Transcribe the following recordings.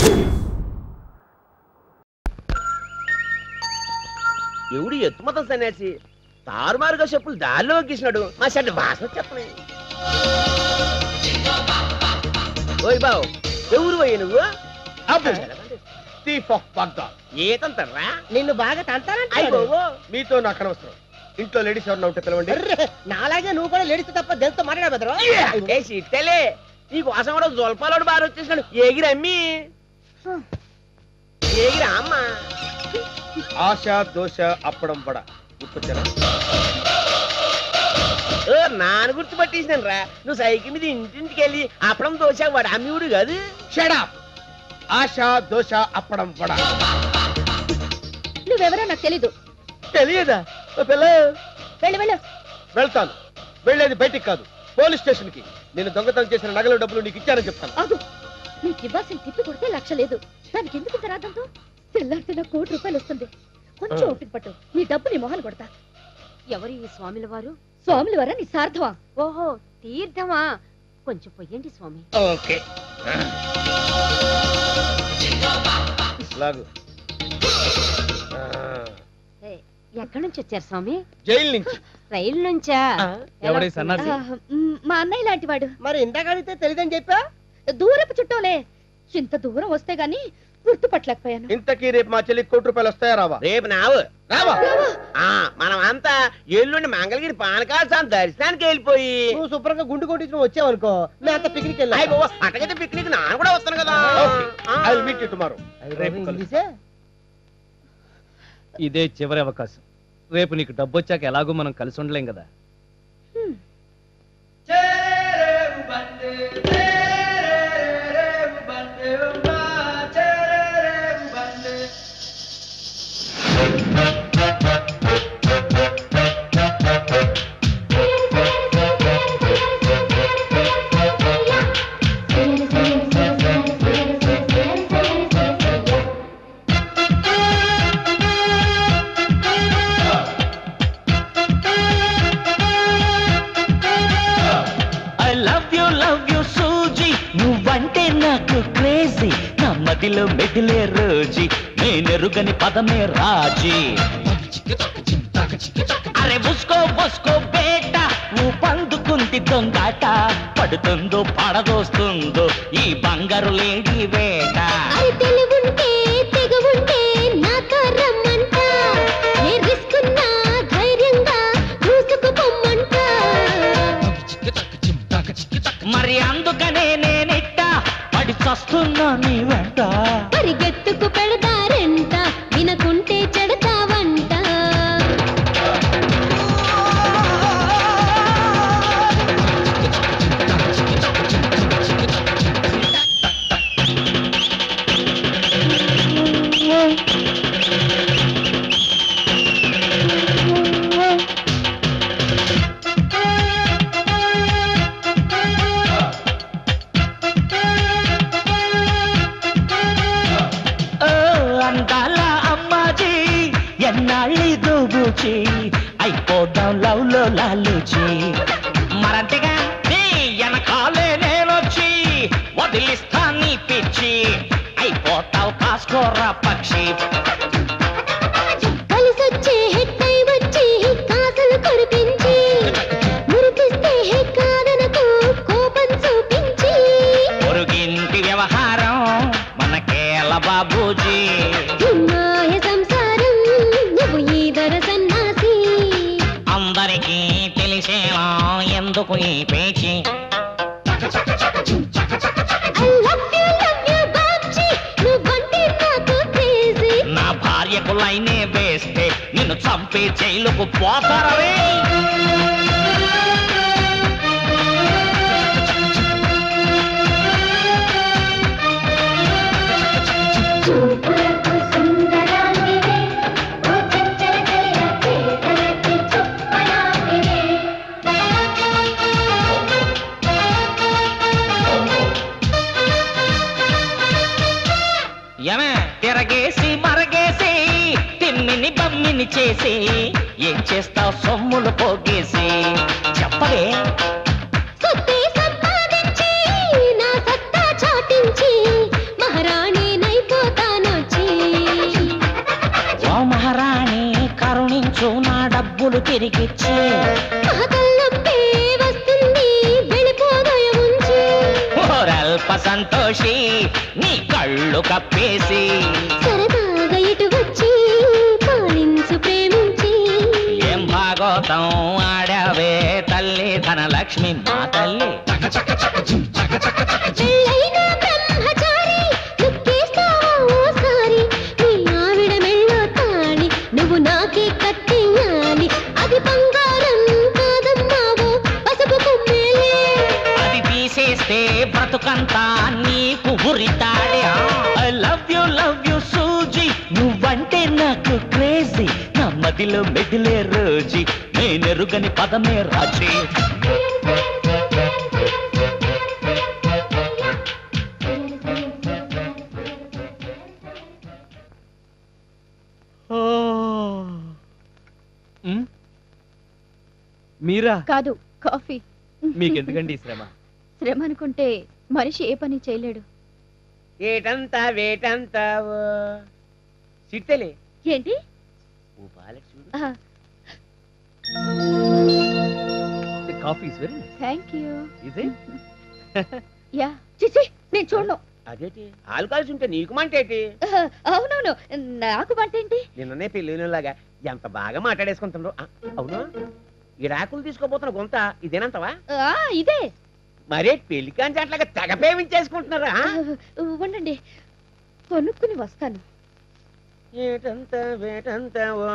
ఎవడు ఎత్తుమతం సన్యాసి తారుమారుగా చెప్పులు దారిలో గీసినాడు మా షర్ట్ వాసన చెప్పలే ఓయ్ బావు ఎవరు పోయి నువ్వు అబ్బు థీఫ్ ఆఫ్ బాగ్దాద్ ఏతంతర్రా నిన్ను బాగా తంతానంటే అయ్యో మీతో నాకు అనవసరం ఇంట్లో లేడీస్ ఎవరన్నా ఉంటే పిలవండి నాలాగే నువ్వు కూడా లేడీస్ తప్ప దెంతో మాట్లాడా బెదరు ఏ సిట్టలే నీ కోసం కూడా జొల్పాలోడు బాగా వచ్చేసినాడు ఎగిరి అమ్మి ఎగిరి అమ్మ ఆశ దోశ అప్పడం వడ గుర్తొచ్చారా ఓ నాన్న గుర్తు పట్టేసినాను రా నువ్వు సైకిల్ మీద ఇంటింటికి వెళ్ళి అప్పడం దోశ వాడు అమ్మివుడు కాదు షడప్ ఆశ దోశ అప్పడం వడ నువ్వెవరో నాకు తెలీదు తెలియదా ఓ పిల్ల వెళ్ళు వెళ్ళు వెళ్తాను వెళ్ళేది బయటికి కాదు పోలీస్ స్టేషన్ కి నేను దొంగతనం చేసిన నగలు డబ్బులు నీకు ఇచ్చానని చెప్తాను ఆగు నీకు ఇవ్వాల్సిన తిప్పి కొడితే లక్ష లేదు దానికి ఎందుకు ఇంత రాదంతో తెల్లారితే నాకు కోటి రూపాయలు వస్తుంది కొంచెం ఆ. ఓపిక పట్టు నీ డబ్బు నీ మొహాలు కొడతా ఎవరు ఈ స్వామిల వారు స్వాములు వరా నీ సార్థమా ఓహో తీర్థమా కొంచెం పొయ్యండి స్వామి ఓకే లాగు ఆ, ఏ, ఎక్కడి నుంచి వచ్చారు స్వామి జైలు నుంచి రైలు నుంచా ఎవడి సన్నాసి ఆ, మ్, మా అన్నయ్య లాంటి వాడు మరి ఇందాక అడిగితే తెలియదని చెప్పా దూరపు చుట్టంలే ఇంత దూరం వస్తే గాని గుర్తుపట్టలేకపోయాను ఇంతకీ రేపు మా చెల్లి కోటి రూపాయలు వస్తాయా రావా రేపు నావు రావా ఆ మనం అంతా ఎల్లుండి మంగళగిరి పానకాల స్వామి దర్శనానికి వెళ్ళిపోయి నువ్వు శుభ్రంగా గుండు కొట్టించి వచ్చావనుకో మేమంతా పిక్నిక్ వెళ్ళాం అయ్య బాబా అట్టగైతే పిక్నిక్ నాన్న కూడా వస్తాను కదా I will meet you tomorrow రేపు కలుద్దాం. ఇంగ్లీషే ఇదే చివరి అవకాశం రేపు నీకు డబ్బు వచ్చాక ఎలాగో మనం కలిసి ఉండలేం కదా I love you love you Suzy నువ్వంటే నాకు క్రేజీ నా మదిలో మెదిలే రోజీ నేనెరుగని పదమే రాజీ అరే ఉస్కో ఉస్కో బేట నువ్వు పందుకుంది దొంగాట పడుతుందో పడదోస్తుందో ఈ బంగారు లేడీ వేట అది తెలివుంటే తెగవుంటే నాతో రమ్మంట ఏ రిస్క్ ఉన్నా ధైర్యంగా దూసుకుపోమ్మంట మరి అందుకనే నేనెట్ట పడి చస్తున్నా నీ వెంట పరిగెత్తుకు పెడతారంట వినకుంటే చెడతావంట ఓ అందాల అమ్మాజీ ఎన్నాళ్ళి దూబుచి అయిపోదాం లవ్ లో లాలుచి మరంతేగా నీ వెనకాలే నేనొచ్చి వదిలిస్తా నీ పిచ్చి అయిపోతావు కాసుకోరా పక్షి కలిసొచ్చే హెట్టై వచ్చి కాసలు కురిపించి మురిపిస్తే హె కాదనకు కోపం చూపించి పొరుగింటి వ్యవహారం మనకేల బాబూజీ మాయ సంసారం నువ్వు ఈదర సన్నాసి అందరికీ తెలిసేలా ఎందుకు ఈ పేచి I love you, love you, Babji. నువ్వంటే నాకు crazy. నా భార్యకు లైనే వేస్తే నిన్ను చంపి జైలుకు పోతారవే చూపులకు సుందరాంగివే, ఓ చంచల కలయ చేతలకి చుప్పలాంగివే. ఎమే తిరగేసి మరగేసి తిమ్మిని బమ్మిని చేసి ఏం చేస్తావు సొమ్ములు పోగేసి చెప్పవే సొత్తే సంపాదించి, నా సత్తా చాటించి, మహారాణి తిరిగిచ్చే మహతల్లప్పే వస్తుంది వెళ్ళిపోదయ ఉంచి ఓరల్ప సంతోషి నీ కళ్ళు కప్పేసి సరదాగా ఇటు వచ్చి పాలించు ప్రేమించి ఏం భాగోతం ఆడావే తల్లి ధనలక్ష్మి మా తల్లి పెళ్ళైన బ్రహ్మచారి లుక్కేస్తావా ఓసారి నీ ఆవిడ మెళ్ళో తాళి నువ్వు నాకే కట్టేయాలి అది బంగారం కాదమ్మావో పసుపు కుమ్మేలే అది తీసేస్తే బ్రతుకంతా నీకు ఉరితాడే I love you love you Suzy నువ్వంటే నాకు క్రేజీ నా మదిలో మెదిలే రోజీ నేనెరుగని పదమే రాజీ ఉమ్? మీరా కాదు కాఫీ మీకెందుకండి ఈ శ్రమ శ్రమ అనుకుంటే మనిషి ఏ పని చేయలేడు ఏటంతా వేటంతా ఓ. సిట్టలే ఏంటి ఓ పాలెట్ చూడు ఆ, coffee is very nice thank you ఇదే యా చిచి నేను చూడను అదేటి ఆలు కలిసి ఉంటే నీకు మంటేటి అవునవును నాకు వంటేంటి నిన్ననే పెళ్ళిలాగా ఎంత బాగా మాట్లాడేసుకుంటుండ్రు ఆ, అవును ఈ రాకులు తీసుకోబోతున్న గుంత ఇదేనంతవా ఆ, ఇదే మరే పెళ్లి కాంచి అట్లాగా తెగ పేమించేసుకుంటున్నారా ఆ, ఉండండి కొనుక్కుని వస్తాను ఏటంత వేటంత ఓ.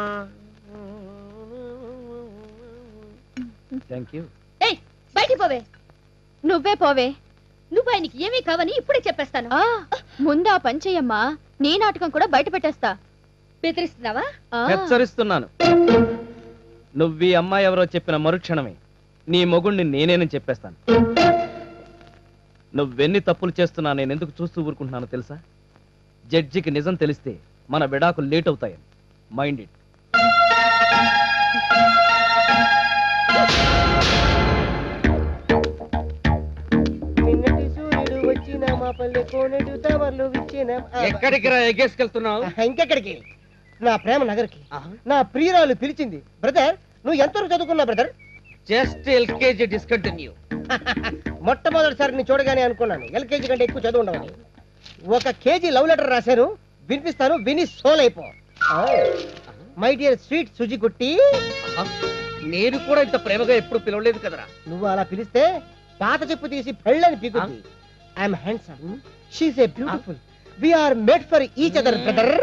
థ్యాంక్ యూ ఏయ్ బయటికి పోవే నువ్వే పోవే నువ్వు ఆయనకి ఏమీ కావని ఇప్పుడే చెప్పేస్తాను ముందా పని చెయ్యమ్మా నీ నాటకం కూడా బయట పెట్టేస్తా బెదిరిస్తున్నావా హెచ్చరిస్తున్నాను నువ్వు ఈ అమ్మాయి ఎవరో చెప్పిన మరుక్షణమే నీ మొగుణ్ణి నేనేనని చెప్పేస్తాను నువ్వెన్ని తప్పులు చేస్తున్నా నేను ఎందుకు చూస్తూ ఊరుకుంటున్నానో తెలుసా జడ్జికి నిజం తెలిస్తే మన విడాకులు లేట్ అవుతాయని మైండ్ ఇట్ నిన్నటి సూర్యుడు వచ్చిన మా పల్లె కోనెడు తవర్లు విచ్చిన ఎక్కడికి రా ఎగ్గేసుకెళ్తున్నావు ఇంకెక్కడికి నా ప్రేమ నగర్కి నా ప్రియురాలు పిలిచింది బ్రదర్ నువ్వు ఎంతవరకు చదువుకున్నావు బ్రదర్ జస్ట్ ఎల్కేజీ డిస్కంటిన్యూ మొట్టమొదటిసారి నేను చూడగానే అనుకున్నాను ఎల్కేజీ కంటే ఎక్కువ చదువు ఉండవని ఒక కేజీ లవ్ లెటర్ రాశాను వినిపిస్తాను విని సోల్ అయిపో మై డియర్ స్వీట్ సుజి కుట్టి నేను కూడా ఇంత ప్రేమగా ఎప్పుడు పిలవలేదు కదరా నువ్వు అలా పిలిస్తే పాత చెప్పు తీసి పెళ్ళని పీకుద్ది I'm handsome she's a beautiful we are made for each other brother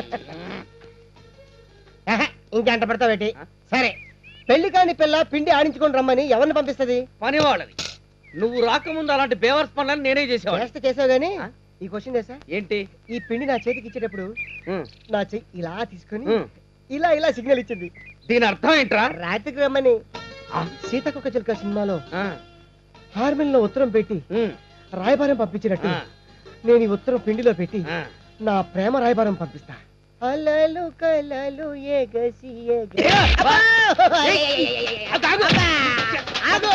ఇంకెంట పడతావేటి సరే పెళ్లి కాని పిల్ల పిండి ఆడించుకొని రమ్మని ఎవరిని పంపిస్తది పని వాళ్ళని నువ్వు రాకముందు అలాంటి బేవర్స్ పనులను నేనే చేసేవాడిని చేస్తే చేసావు గానీ ఆ? ఈ క్వశ్చన్ చేసా ఏంటి ఈ పిండి నా చేతికి ఇచ్చేటప్పుడు ఉమ్, నా చెయ్యి ఇలా తీసుకొని ఉమ్. ఇలా ఇలా సిగ్నల్ ఇచ్చింది దీని అర్థం ఏంట్రా రాత్రికి రమ్మని ఆ? సీతకొక చిలుక సినిమాలో ఆ, హార్మిల్ లో ఉత్తరం పెట్టి ఉమ్, రాయబారం పంపించినట్టు ఆ, నేను ఈ ఉత్తరం పిండిలో పెట్టి ఆ. నా ప్రేమ రాయబారం పంపిస్తా అలలు కలలు ఎగసి ఎగసి. ఏ, అబ్బా! అబ్బా! ఏయ్, ఆగు, ఆగు. ఆగు!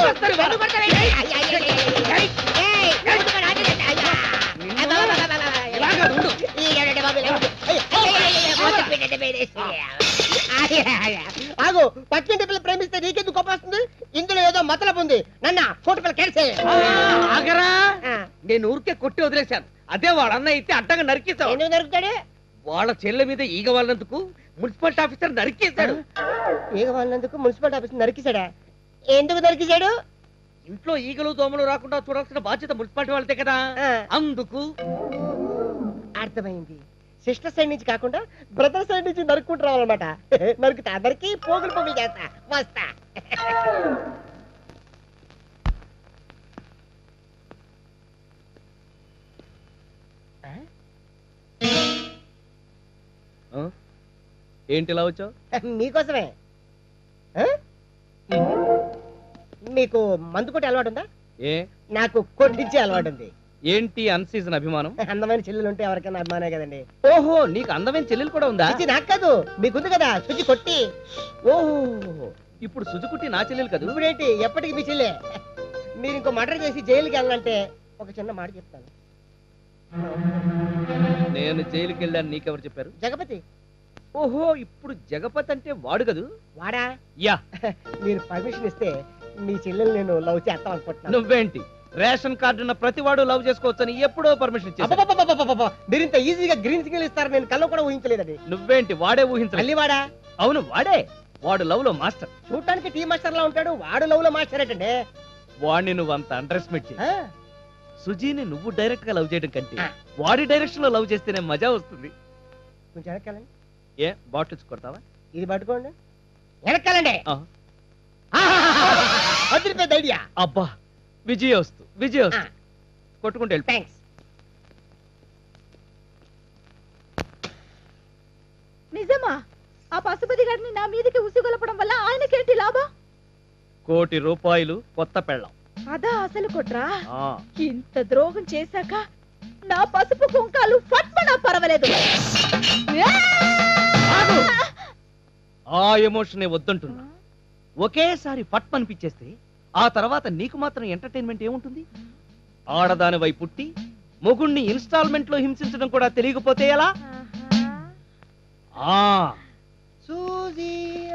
ఇలాగా ఉండు. ఆగు పక్కింటి పిల్ల ప్రేమిస్తే నీకెందుకు కోపం వస్తుంది ఇందులో ఏదో మతలబు ఉంది నన్న ఫోటో పిల్ల కెడిసే ఆ, ఆగరా నేను ఊరికే కొట్టి వదిలేశాను అదే వాళ్ళ అన్న అయితే అడ్డంగా నరికేశావు ఎందుకు దొరుకుతాడు వాళ్ళ చెల్లె మీద ఈగ వాళ్ళందుకు మున్సిపాలిటీ ఆఫీసర్ నరికేశాడు ఈగ వాళ్ళందుకు మున్సిపాలిటీ ఆఫీస్ నరికిసాడా ఎందుకు నరికిసాడు ఇంట్లో ఈగలు దోమలు రాకుండా చూడాల్సిన బాధ్యత మున్సిపాలిటీ వాళ్ళదే కదా ఆ. అందుకు అర్థమైంది సిస్టర్ సైడ్ నుంచి కాకుండా బ్రదర్ సైడ్ నుంచి నరుక్కుంటూ రావాలన్నమాట నరుకుతా నరికి పోగులు పోగులు చేస్తా వస్తా ఆ? ఏంటి ఇలా వచ్చావు మీకోసమే ఆ? మీకు మందు కొట్టే అలవాటు ఉందా ఏ నాకు కొట్టించే అలవాటు ఉంది ఏంటి అన్సీజన్ అభిమానం అందమైన చెల్లెలు ఉంటే ఎవరికైనా అభిమానే కదండి ఓహో నీకు అందమైన చెల్లెలు కూడా ఉందా ఇది నాకు కాదు మీకుంది కదా శుచి కొట్టి ఓహో ఇప్పుడు సుజుకుట్టి నా చెల్లెలు కదా ఇప్పుడేంటి ఎప్పటికి మీ చెల్లె మీరు ఇంకో మర్డర్ చేసి జైలుకి వెళ్ళాలంటే ఒక చిన్న మాట చెప్తాను నేను జైలుకి వెళ్ళాను నీకెవరు చెప్పారు జగపతి ఓహో ఇప్పుడు జగపతి అంటే వాడు కదూ వాడా యా మీరు పర్మిషన్ ఇస్తే మీ చెల్లెలు నేను లవ్ చేస్తాం అనుకుంటున్నాను నువ్వేంటి రేషన్ కార్డు ఉన్న ప్రతి వాడు లవ్ చేసుకోవచ్చని ఎప్పుడో పర్మిషన్ ఇచ్చేసాను అబ్బబ్బబ్బబ్బబ్బబ్బ! మీరు ఇంత ఈజీగా గ్రీన్ సిగ్నల్ ఇస్తారు నేను కల్లో కూడా ఊహించలేదండి నువ్వేంటి వాడే ఊహించలేదు మళ్ళీ వాడా అవును వాడే వాడు లవ్ లో మాస్టర్ చూడటానికి టీ మాస్టర్ లా ఉంటాడు వాడు లవ్ లో మాస్టర్ ఏంటండి వాడిని నువ్వు అంత అండర్ ఎస్టిమేట్ చేయి ఆ, సుజీని నువ్వు డైరెక్ట్ గా లవ్ చేయడం కంటే ఆ. వాడి డైరెక్షన్ లో లవ్ చేస్తేనే మజా వస్తుంది కొంచెం వెనకాలండి ఏ బాటిల్స్ కొడతావా ఇది పట్టుకోండి వెనకాలండి ఆ. అదిరిపోయింది ఐడియా అబ్బా విజయోస్తు విజయోస్తు ఆ. కొట్టుకుంటే వెళ్ళిపో. థ్యాంక్స్ నిజమా ఆ పశుపతి గారిని నా మీదకి ఉసిగొలపడం వల్ల ఆయనకేంటి లాభం కోటి రూపాయలు కొత్త పెళ్ళం అదా అసలు కొట్రా ఆ, ఇంత ద్రోహం చేశాక నా పసుపు కుంకాలు ఫట్మనా పర్వాలేదు ఆగు. ఆ ఎమోషన్ వద్దంటున్నా ఒకేసారి ఫట్ అనిపించేస్తే ఆ తర్వాత నీకు మాత్రం ఎంటర్టైన్మెంట్ ఏముంటుంది ఆడదానివై పుట్టి మొగుణ్ణి ఇన్స్టాల్మెంట్ లో హింసించడం కూడా తెలియకపోతే ఎలా ఆ సూజీ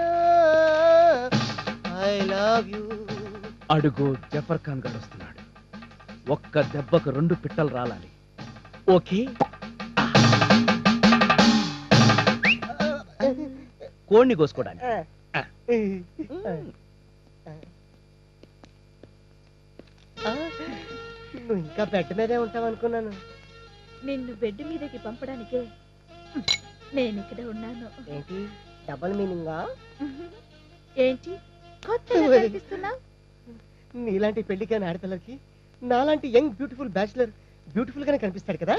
ఐ లవ్ యూ అడుగు జఫర్ ఖాన్ గారు వస్తున్నాడు ఒక్క దెబ్బకు రెండు పిట్టలు రాలాలి ఓకే కోడిని కోసుకోవడానికి నువ్వు ఇంకా బెడ్ మీదే ఉంటావు అనుకున్నాను నిన్ను బెడ్ మీదకి పంపడానికే నేను ఇక్కడ ఉన్నాను ఏంటి డబల్ మీనింగా ఏంటి కొత్తగా కనిపిస్తున్నావు నీలాంటి పెళ్లి కాని ఆడపిల్లకి నాలాంటి యంగ్ బ్యూటిఫుల్ బ్యాచులర్ బ్యూటిఫుల్ గానే కనిపిస్తాడు కదా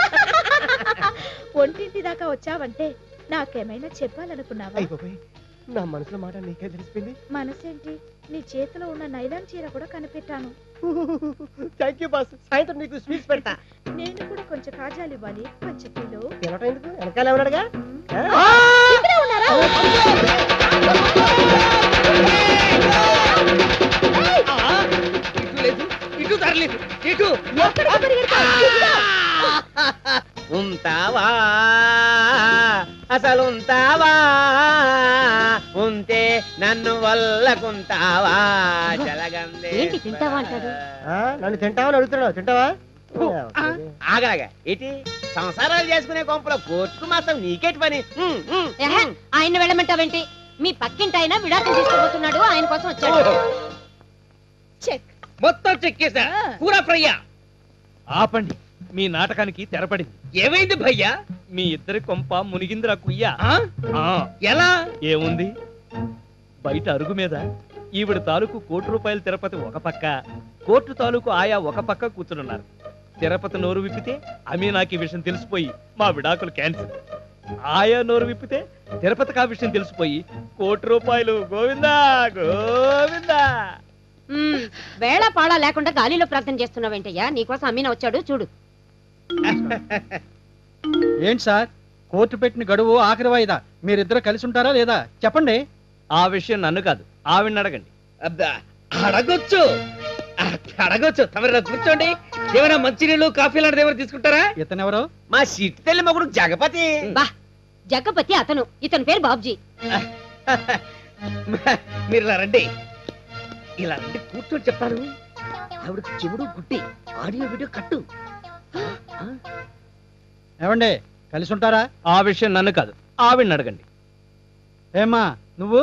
ఒంటింటి దాకా వచ్చావంటే నాకేమైనా చెప్పాలనుకున్నావా అయిపోయి నా మనసులో మాట నీకే తెలిసిపోయింది మనసేంటి నీ చేతిలో ఉన్న నైలాన్ చీర కూడా కనిపెట్టాను థ్యాంక్ యూ బాస్ సాయంత్రం నీకు స్వీట్స్ పెడతా నేను కూడా కొంచెం కాజాలు ఇవ్వాలి కొంచెం కిలో తినటం ఎందుకు వెనకాల ఉన్నాడుగా ఇక్కడే ఉన్నారా ఇటు లేదు ఇటు తరలేదు ఇటు ఎక్కడికి పరిగెడతావు? ఇదిగో. ఉంటావా అసలు ఉంటావా ఉంటే నన్ను వల్లకుంటావా జలగందే ఏంటి తింటావా అంటాడు? ఆ, నన్ను తింటావని అడుగుతున్నావు తింటావా ఆగలాగా ఏంటి సంసారాలు చేసుకునే కొంపలో కోర్టుకు మాత్రం నీకేటి పని ఉమ్, ఉమ్, ఏహే, ఉమ్. ఆయన వెళ్ళమంటావేంటి మీ పక్కింటి ఆయన విడాకులు తీసుకోబోతున్నాడు ఆయన కోసం వచ్చాడు ఓహో, చెక్ మొత్తం చెక్కేసా కూర ఫ్రయ్యా ఆపండి మీ నాటకానికి తెరపడింది ఏమైంది భయ్యా మీ ఇద్దరి కొంప మునిగిందిరా కుయ్యా ఆ? ఆ, ఎలా ఏముంది బయట అరుగు మీద ఈవిడ తాలూకు కోటి రూపాయల తిరుపతి ఒక పక్క కోర్టు తాలూకు ఆయా ఒక పక్క కూర్చునున్నారు తిరుపతి నోరు విప్పితే అమీనాకి విషయం తెలిసిపోయి మా విడాకులు క్యాన్సిల్ ఆయా నోరు విప్పితే తిరుపతికి ఆ విషయం తెలిసిపోయి కోటి రూపాయలు గోవిందా గోవిందా మ్మ్, వేళ పాడా లేకుండా గాలిలో ప్రార్థన చేస్తున్నావేంటయ్యా నీకోసం అమ్మిన వచ్చాడు చూడు ఏంటి సార్ కోర్టు పెట్టిన గడువు ఆఖరి వాయిదా మీరిద్దరు కలిసి ఉంటారా లేదా చెప్పండి ఆ విషయం నన్ను కాదు ఆవిడని అడగండి అబ్బా అడగొచ్చు ఆ, అడగొచ్చు తమరు కూర్చోండి ఏమైనా మంచినీళ్ళు కాఫీ లాంటిది ఏమైనా తీసుకుంటారా ఇతనెవరో మా సిట్టి తల్లి మొగుడు జగపతి బా జగ్గపతి అతను ఇతని పేరు బాబ్జీ మీరు ఇలా రండి ఇలా రండి కూర్చొని చెప్తాను ఆవిడకి చెవుడు గుడ్డి ఆడియో వీడియో కట్టు ఏమండి కలిసి ఉంటారా ఆ విషయం నన్ను కాదు ఆవిడని అడగండి ఏమ్మా నువ్వు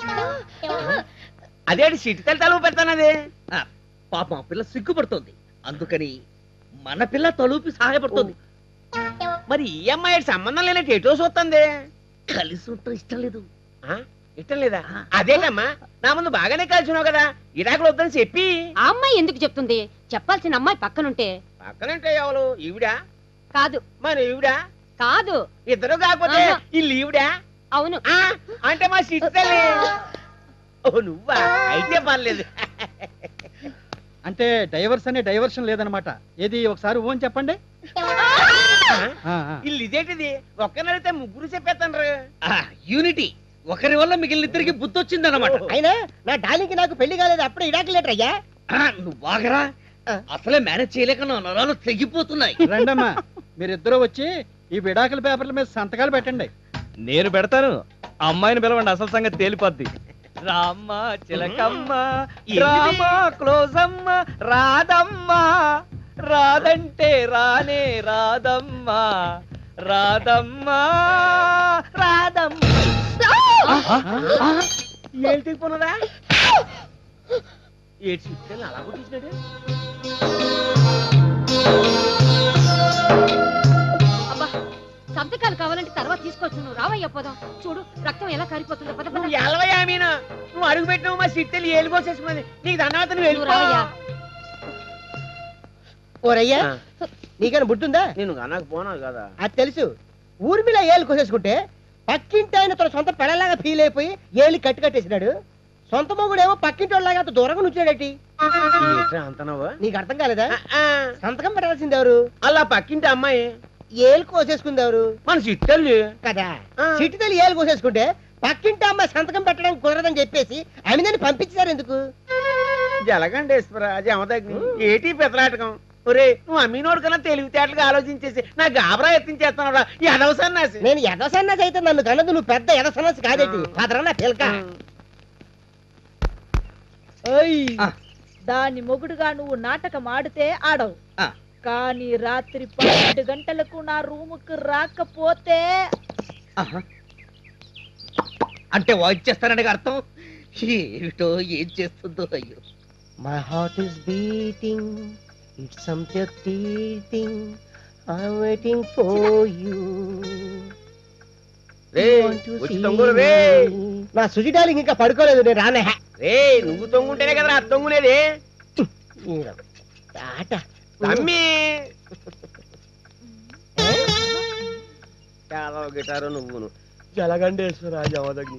అదేంటి సిట్టి తల్లి తలుపు పెడతానది పాపం ఆ పిల్ల సిగ్గుపడుతోంది అందుకని మన పిల్ల తలుపి సహాయపడుతుంది మరి ఈ అమ్మాయి సంబంధం లేనట్టు ఎటో చూస్తుంది కలిసి ఉంటాం ఇష్టం లేదు ఇష్టం లేదా అదేటమ్మా నా ముందు బాగానే కలిసినావు కదా ఇరాకులు వద్దని చెప్పి ఆ అమ్మాయి ఎందుకు చెప్తుంది చెప్పాల్సిన అమ్మాయి పక్కనుంటే పక్కనంటే ఎవరు ఈవిడా కాదు మరి ఈవిడా కాదు ఇద్దరు కాకపోతే ఆహా. ఈ లీవుడా అవును ఆ, అంటే మా సిట్టలే ఓ నువ్వా అయితే పర్లేదు అంటే డైవర్స్ అనే డైవర్షన్ లేదనమాట ఏది ఒకసారి ఓ అని చెప్పండి ఆ, ఆ. ఇల్లు ఇదేంటిది ఒక్కనడితే ముగ్గురు చెప్పేస్తాను యూనిటీ ఒకరి వల్ల మిగిలిన ఇద్దరికి బుద్ధి వచ్చిందన్నమాట అయినా నా డాలింగ్ నాకు పెళ్లి కాలేదు అప్పుడే ఇడాకి లేటర్ అయ్యా నువ్వు బాగరా అసలే మేనేజ్ చేయలేక నా నరాలు తెగిపోతున్నాయి రండమ్మా మీరిద్దరూ వచ్చి ఈ విడాకుల పేపర్ల మీద సంతకాలు పెట్టండి నేను పెడతాను అమ్మాయిని పిలవండి అసలు సంగతి తేలిపోద్ది రామ్మ చిలకమ్మ ఏంటిది? రామ క్లోజమ్మ రాదమ్మ రాదంటే రానే రాదమ్మ రాదమ్మ రాదమ్మ ఏంటి పోనరా ఏడు చిట్టెలు అలా కొట్టించినాడు అబ్బా సంతకాలు కావాలంటే తర్వాత తీసుకోవచ్చు నువ్వు రావయ్యా పోదాం చూడు రక్తం ఎలా కారిపోతుందో పద పద నువ్వు ఎలవయ్యా మీనా నువ్వు అడుగు పెట్టినావు మా చిట్టెలు ఏలు కోసేసుకున్నది నీకు దండాత నువ్వు నువ్వు వెళ్ళిపో రావయ్యా ఓరయ్యా ఆ, నీకైనా బుద్ధుందా నేను కనక పోనా కదా అది తెలుసు ఊర్మిళ ఏళ్ళు కోసేసుకుంటే పక్కింటి ఆయన తన సొంత పెడలాగా ఫీల్ అయిపోయి ఏళ్ళు కట్టి కట్టేసినాడు సొంత మొగుడేమో పక్కింటి వాళ్ళలాగా అంత దూరంగా నుంచాడటి అంతనవు నీకు అర్థం కాలేదా సంతకం పెట్టాల్సింది ఎవరు అలా పక్కింటి అమ్మాయి ఏళ్ళు కోసేసుకుంది ఎవరు మన చిట్టెళ్ళు కదా ఆ. సిటీ తల్లి ఏళ్ళు కోసేసుకుంటే పక్కింటి అమ్మాయి సంతకం పెట్టడం కుదరదని చెప్పేసి ఆమెదని పంపించారు ఎందుకు జలగండేశ్వర జమదగ్ని ఏటి పెదలాటకం ఒరే నువ్వు అమ్మీనోడు కన్నా తెలివితేటలుగా ఆలోచించేసి నా గాబరా ఎత్తించేస్తున్నాడు ఈ అనవసన్నాసి నేను ఎద సన్నాసి అయితే నన్ను కన్నది నువ్వు పెద్ద ఎద సన్నాసి కాదేటి అదరా నా పిలక దాని మొగుడుగా నువ్వు నాటకం ఆడితే ఆడవు ఆ. కానీ రాత్రి పన్నెండు గంటలకు నా రూముకు రాకపోతే అంటే వచ్చేస్తానని అర్థం ఏమిటో ఏం చేస్తుందో అయ్యో my heart is beating it's something టీటింగ్ ఐ వెయిటింగ్ ఫర్ యు రే వచ్చి తొంగులు రే నా సుజి డార్లింగ్ ఇంకా పడుకోలేదు నేను రానే రే నువ్వు తొంగుంటేనే కదా ఆ తొంగునేది ఆట తమ్మి చాలా గిటారు నువ్వును జలగండేశ్వర జమదగ్ని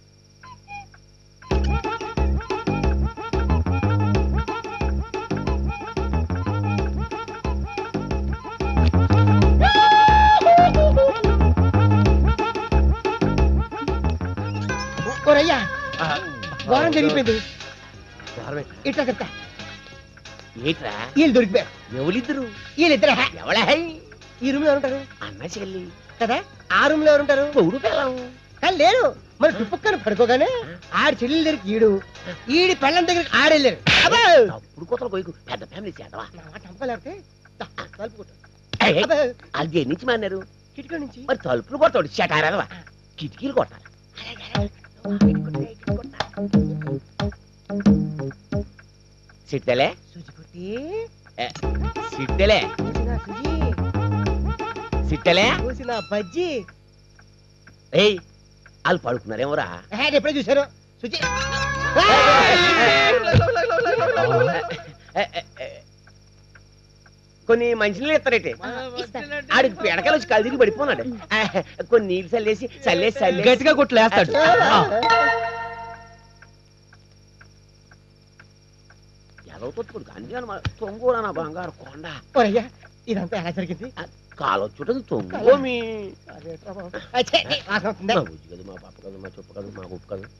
ఓరయ్యా వారం జరిగిపోయింది ఇట్లా చెప్తా ఏట్రా వీళ్ళు దొరికిపోయారు ఎవరిద్దరు వీళ్ళిద్దరే ఎవళహై ఈ రూమ్ లో ఎవరుంటారు అన్న చెల్లి కదా ఆ రూమ్ లో ఎవరుంటారు పొగుడు పిల్లం కానీ లేరు మరి టుప్పుక్కని పడుకోగానే ఆడి చెల్లెల దగ్గరికి ఈడు ఈడి పెళ్ళం దగ్గరికి ఆడెళ్ళారు అబ్బా! అప్పుడు కొత్తలు పోయి పెద్ద ఫ్యామిలీ చేద్దావా నా మాట నమ్మలేకపోతే దా, తలుపు కొట్టు. ఏయ్, అబ్బా! అది దేని నుంచి మాన్నారు కిటికీ నుంచి మరి తలుపులు కొడతాడు చెటారదవా కిటికీలు కొట్టాలి సిట్టలే సుజి సిట్టలే చూసిన సుజి సిట్టలే చూసిన బజ్జి ఏయ్ వాళ్ళు పడుకున్నారేమోరా ఆహా, నేను ఎప్పుడే చూశాను సుజి ఏ, ఏ, ఏ. కొన్ని మంచినీళ్ళు ఇస్తారేటి ఆడికి పిడకలు వచ్చి కళ్ళు తిరిగి పడిపోన్నాడు ఆ, కొన్ని నీళ్ళు చల్లేసి చల్లేసి చల్లేసి గట్టిగా కొట్లేస్తాడు ఎలా తొత్తుకుడు కానీ తొంగోరా నా బంగారు కొండ ఓరయ్యా ఇదంతా ఎలా జరిగింది కాలొచ్చుటది తొంగోమి అదేట్రా బాబు. అచ్చే, నీ వాసన వస్తుందా? మా బుజ్జి కదా మా పాప కదా మా చెప్పు కదా మా ఉప్పు కదా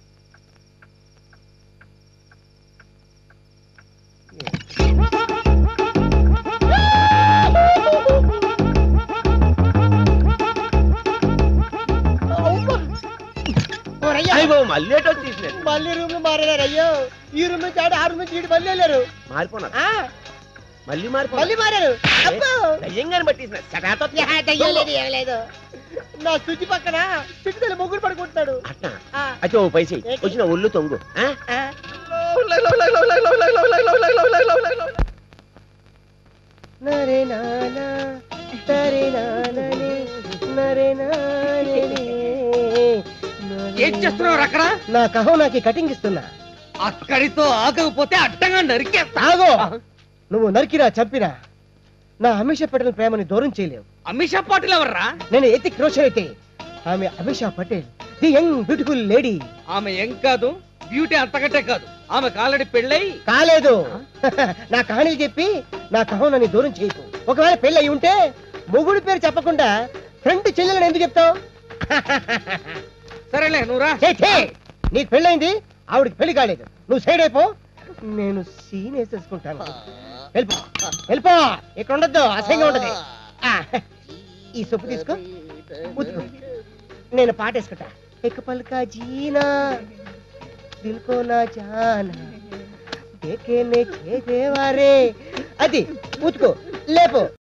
ఓరయ్యా, అయ్యో మళ్ళీ ఎటు వచ్చేసినాడు మళ్ళీ రూమ్ లో మారారు అయ్యో ఈ రూమ్ నుంచి ఆడు ఆ రూమ్ నుంచి ఈడు మళ్ళీ వెళ్ళారు మారిపోన్నారు ఆ, మళ్ళీ మారిపోయి మళ్ళీ మారారు అబ్బో! దయ్యంగాని పట్టిసిన యా, దయ్యం లేదు, ఏం లేదు. నా సుజి పక్కన చిట్టుదల మొగ్గురు పడుకుంటున్నాడు అట్నా ఆ, అయితే ఓ పైసే వచ్చిన ఒళ్ళు తొంగు ఆ? ఆ. నరే నానా, తరే నాననే, నరే నాననే, నరే ఏం చేస్తున్నావు అక్కడ నా కహం నాకు కటింగ్ ఇస్తున్నా అక్కడితో ఆగకపోతే అడ్డంగా నరికేస్తా తాగో నువ్వు నరికినా చంపినా నా అమిష పటేల్ ప్రేమని దూరం చేయలేవు అమిషా పాటిల్ ఎవర్రా నేను ఎత్తి క్రోషర్ అయితే ఆమె Amisha Patel the young beautiful lady ఆమె ఏం కాదు బ్యూటీ అంతకంటే కాదు ఆమెకు ఆల్రెడీ పెళ్ళై కాలేదు నా కహానీలు చెప్పి నా కహం నన్ను దూరం చేయకు ఒకవేళ పెళ్ళి అయి ఉంటే మొగుడి పేరు చెప్పకుండా ఫ్రెండ్ చెల్లెలని ఎందుకు చెప్తావు సరేలే నువ్వు రా ఛే, ఛే! నీకు పెళ్ళైంది ఆవిడకి పెళ్లి కాలేదు నువ్వు సైడ్ అయిపో నేను సీన్ వేసేసుకుంటాను వెళ్ళిపో వెళ్ళిపో ఇక్కడ ఉండొద్దు అసహ్యంగా ఉంటది ఆ, ఈ సొప్పు తీసుకో ఉతుకు నేను పాట వేసుకుంటా ఎక్క పలకా జీనా దిల్కో నా జానా దేకే నే చేదేవారే అది ఊతుకో లేపో